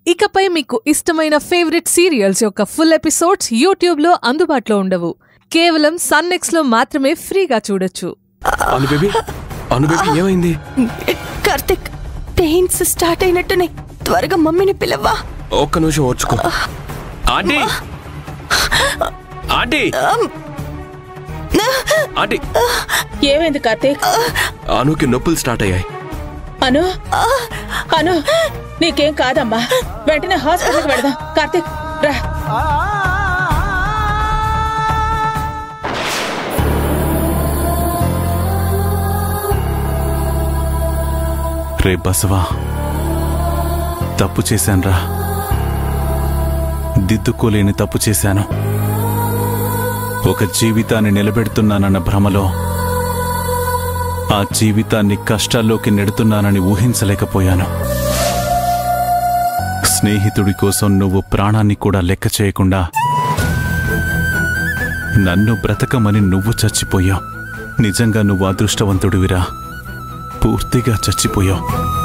ఇకపై మీకు ఇష్టమైన ఫేవరెట్ సీరియల్స్ యొక్క ఫుల్ ఎపిసోడ్స్ యూట్యూబ్లో అందుబాటులో ఉండవు కేవలం సన్నెక్స్లో మాత్రమే ఫ్రీగా చూడొచ్చు అను బేబీ అను బేబీ ఏమైంది కార్తిక్ పెయిన్స్ స్టార్ట్ అయినట్టునే త్వరగా మమ్మీని పిలవ్వా ఒక్క నిమిషం ఓర్చుకో ఆంటీ ఆంటీ ఆంటీ ఏమైంది కార్తీక్ అనుకి నొప్పులు స్టార్ట్ అయ్యాయి అను అను నీకేం కాదమ్మా వెంటనే హాస్పిటల్కి వెళదాం కార్తీక్ రా రే బసవా తప్పు చేశాన్రా దిద్దుకోలేని తప్పు చేశాను ఒక జీవితాన్ని నిలబెడుతున్నానన్న భ్రమలో ఆ జీవితాన్ని కష్టాల్లోకి నెడుతున్నానని ఊహించలేకపోయాను స్నేహితుడి కోసం నువ్వు ప్రాణాన్ని కూడా లెక్క చేయకుండా నన్ను బ్రతకమని నువ్వు చచ్చిపోయావు నిజంగా నువ్వు అదృష్టవంతుడివిరా పూర్తిగా చచ్చిపోయావు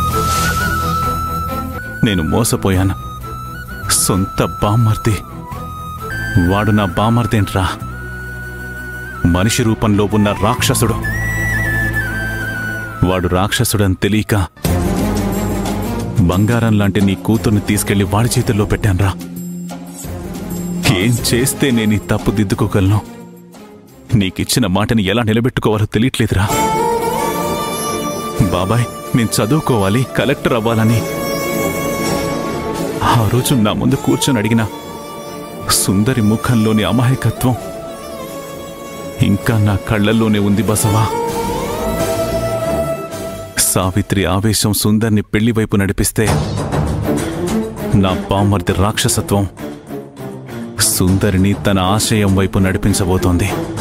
నేను మోసపోయాను సొంత బామ్మర్ది వాడు నా బామ్మర్దేంట్రా మనిషి రూపంలో ఉన్న రాక్షసుడు వాడు రాక్షసుడని తెలియక బంగారం లాంటి నీ కూతుర్ని తీసుకెళ్లి వాడి చేతుల్లో పెట్టాన్రా ఏం చేస్తే నేను ఈ తప్పు దిద్దుకోగలను నీకిచ్చిన మాటని ఎలా నిలబెట్టుకోవాలో తెలియట్లేదురా బాబాయ్ నేను చదువుకోవాలి కలెక్టర్ అవ్వాలని ఆ రోజు నా ముందు కూర్చొని అడిగిన సుందరి ముఖంలోని అమాయకత్వం ఇంకా నా కళ్ళల్లోనే ఉంది బసవా సావిత్రి ఆవేశం సుందర్ని పెళ్లి వైపు నడిపిస్తే నా బామర్ది రాక్షసత్వం సుందరిని తన ఆశయం వైపు నడిపించబోతోంది